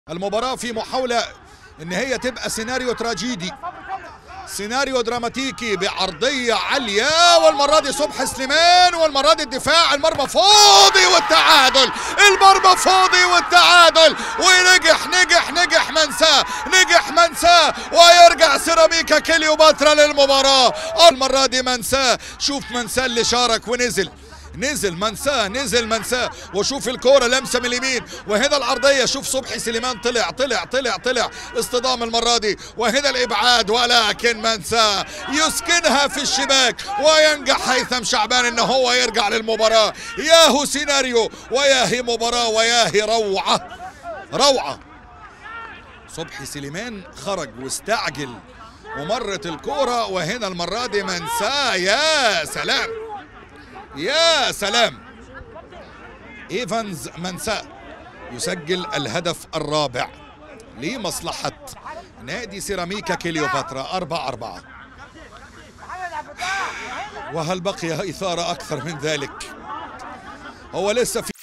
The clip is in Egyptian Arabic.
المباراة في محاولة ان هي تبقى سيناريو تراجيدي سيناريو دراماتيكي بعرضية عالية والمرة دي صبح سليمان والمرة دي الدفاع المرمى فاضي والتعادل المرمى فاضي والتعادل ونجح نجح نجح منساه نجح منساه ويرجع سيراميكا كليوباترا للمباراة المرة دي منساه شوف منساه اللي شارك ونزل نزل منساه نزل منساه وشوف الكوره لمسه من اليمين وهنا العرضيه شوف صبحي سليمان طلع طلع طلع طلع اصطدام المره دي وهنا الابعاد ولكن منساه يسكنها في الشباك وينجح هيثم شعبان ان هو يرجع للمباراه ياهو سيناريو وياهي مباراه وياهي روعه روعه صبحي سليمان خرج واستعجل ومرت الكوره وهنا المره دي منساه يا سلام يا سلام ايفانز منساء يسجل الهدف الرابع لمصلحة نادي سيراميكا كليوباترا أربعة أربعة وهل بقي إثارة أكثر من ذلك هو لسه في